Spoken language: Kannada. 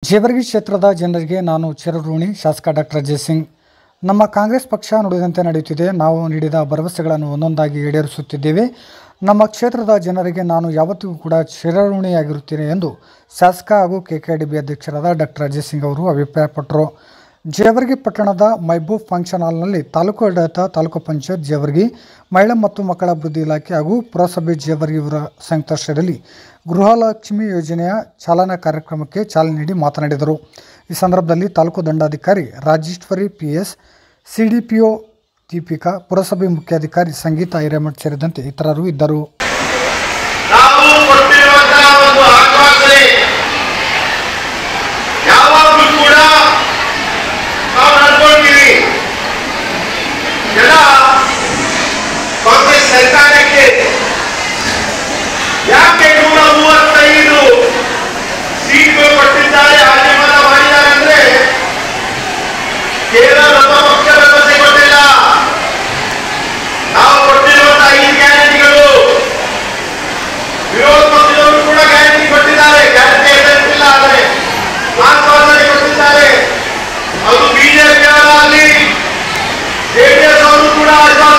ಜೇವರ್ಗಿ ಕ್ಷೇತ್ರದ ಜನರಿಗೆ ನಾನು ಚಿರಋಣಿ ಶಾಸಕ ಡಾಕ್ಟರ್ ಜಯಸಿಂಗ್ ನಮ್ಮ ಕಾಂಗ್ರೆಸ್ ಪಕ್ಷ ನುಡಿದಂತೆ ನಡೆಯುತ್ತಿದೆ ನಾವು ನೀಡಿದ ಭರವಸೆಗಳನ್ನು ಒಂದೊಂದಾಗಿ ಈಡೇರಿಸುತ್ತಿದ್ದೇವೆ ನಮ್ಮ ಕ್ಷೇತ್ರದ ಜನರಿಗೆ ನಾನು ಯಾವತ್ತಿಗೂ ಕೂಡ ಚಿರಋಣಿಯಾಗಿರುತ್ತೇನೆ ಎಂದು ಶಾಸಕ ಹಾಗೂ ಕೆಕೆಡಿಬಿ ಅಧ್ಯಕ್ಷರಾದ ಡಾಕ್ಟರ್ ಅಜಯ್ ಸಿಂಗ್ ಅವರು ಅಭಿಪ್ರಾಯಪಟ್ಟರು ಜೇವರ್ಗಿ ಪಟ್ಟಣದ ಮೈಬೂಬ್ ಫಂಕ್ಷನ್ ಹಾಲ್ನಲ್ಲಿ ತಾಲೂಕು ಆಡಳಿತ ತಾಲೂಕು ಪಂಚಾಯತ್ ಜೇವರ್ಗಿ ಮಹಿಳಾ ಮತ್ತು ಮಕ್ಕಳ ಅಭಿವೃದ್ಧಿ ಇಲಾಖೆ ಹಾಗೂ ಪುರಸಭೆ ಜೇವರ್ಗಿ ಇವರ ಸಂಯುಕ್ತಾಶ್ರಯದಲ್ಲಿ ಗೃಹಲಕ್ಷ್ಮಿ ಯೋಜನೆಯ ಚಾಲನಾ ಕಾರ್ಯಕ್ರಮಕ್ಕೆ ಚಾಲನೆ ನೀಡಿ ಮಾತನಾಡಿದರು ಈ ಸಂದರ್ಭದಲ್ಲಿ ತಾಲೂಕು ದಂಡಾಧಿಕಾರಿ Rajeshwari P S C D P O Deepika ಪುರಸಭೆ ಮುಖ್ಯಾಧಿಕಾರಿ ಸಂಗೀತಾ ಹಿರೇಮಠ್ ಸೇರಿದಂತೆ ಇತರರು ಇದ್ದರು ನಾವು ಕೊಟ್ಟಿರುವಂತಹ ಒಂದು ಆಶ್ವಾಸನೆ ಯಾವಾಗಲೂ ಕೂಡ ನಾವು ನಡ್ಕೊಳ್ತೀವಿ ಜನ ಕಾಂಗ್ರೆಸ್ ಸರ್ಕಾರಕ್ಕೆ ಯಾಕೆ ನೂರ ಮೂವತ್ತೈದು ಸೀಟ್ಗಳು ಕೊಟ್ಟಿದ್ದಾರೆ ಆಶೀರ್ವಾದ ಮಾಡಿದ್ದಾರೆ ಅಂದ್ರೆ ಕೇವಲ ನಮ್ಮ ಪಕ್ಷ ವ್ಯವಸ್ಥೆ ಕೊಟ್ಟಿಲ್ಲ ನಾವು ಕೊಟ್ಟಿರುವಂತಹ ಐದು ಗ್ಯಾರಂಟಿಗಳು ವಿರೋಧ ಪಕ್ಷದವರು ಕೂಡ ಗ್ಯಾರಂಟಿ ಕೊಟ್ಟಿದ್ದಾರೆ ಗ್ಯಾರಂಟಿ ಎದುರಿಸಿಲ್ಲ ಆದರೆ ಆಶ್ವಾಸನೆ ಕೊಟ್ಟಿದ್ದಾರೆ ಅದು ಬಿಜೆಪಿ ಅವರಾಗಲಿ ಜೆಡಿಎಸ್ ಅವರು ಕೂಡ ಆಶ್ವಾಸನೆ